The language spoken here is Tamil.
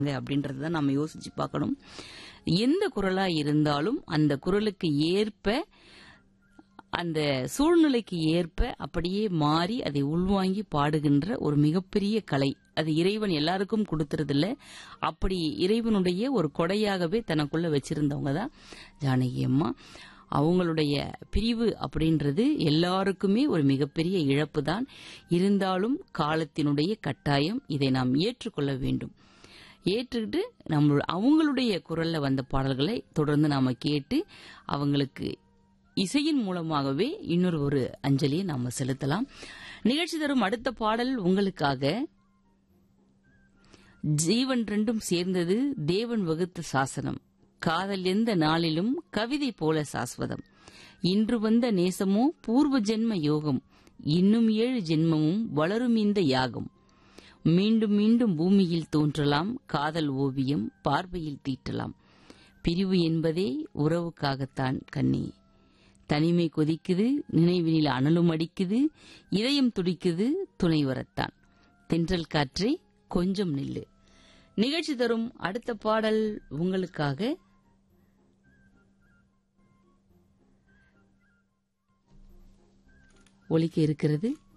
அப்படின்றத நம்ம யோசிச்சு பார்க்கணும் எந்த குரலா இருந்தாலும் அந்த குரலுக்கு ஏற்ப அந்த சூழ்நிலைக்கு ஏற்ப அப்படியே மாறி அதை உள்வாங்கி பாடுகின்ற ஒரு மிகப்பெரிய கலை அது இறைவன் எல்லாருக்கும் கொடுத்துறதில்ல அப்படி இறைவனுடைய ஒரு கொடையாகவே தனக்குள்ள வச்சிருந்தவங்க தான் ஜானகி அம்மா அவங்களுடைய பிரிவு அப்படின்றது எல்லாருக்குமே ஒரு மிகப்பெரிய இழப்பு தான் இருந்தாலும் காலத்தினுடைய கட்டாயம் இதை நாம் ஏற்றுக்கொள்ள வேண்டும் ஏற்றுக்கிட்டு நம்ம அவங்களுடைய குரல்ல வந்த பாடல்களை தொடர்ந்து நாம கேட்டு அவங்களுக்கு இசையின் மூலமாகவே இன்னொரு ஒரு அஞ்சலியை நாம செலுத்தலாம் நிகழ்ச்சி தரும் அடுத்த பாடல் உங்களுக்காக ஜீவன் ரெண்டும் சேர்ந்தது தேவன் வகுத்த சாசனம் காதல் எந்த நாளிலும் கவிதை போல சாஸ்வதம் இன்று வந்த நேசமோ பூர்வ ஜென்ம யோகம் இன்னும் ஏழு ஜென்மமும் வளரும் இந்த யாகம் மீண்டும் மீண்டும் பூமியில் தோன்றலாம் காதல் ஓவியம் பார்வையில் தீட்டலாம் பிரிவு என்பதே உறவுக்காகத்தான் கண்ணே தனிமை கொதிக்குது நினைவினில் அனலும் அடிக்குது இதயம் துடிக்குது துணை வரத்தான் தென்றல் காற்றே கொஞ்சம் நில்லு நிகழ்ச்சி தரும் அடுத்த பாடல் உங்களுக்காக ஒலிக்க இருக்கிறது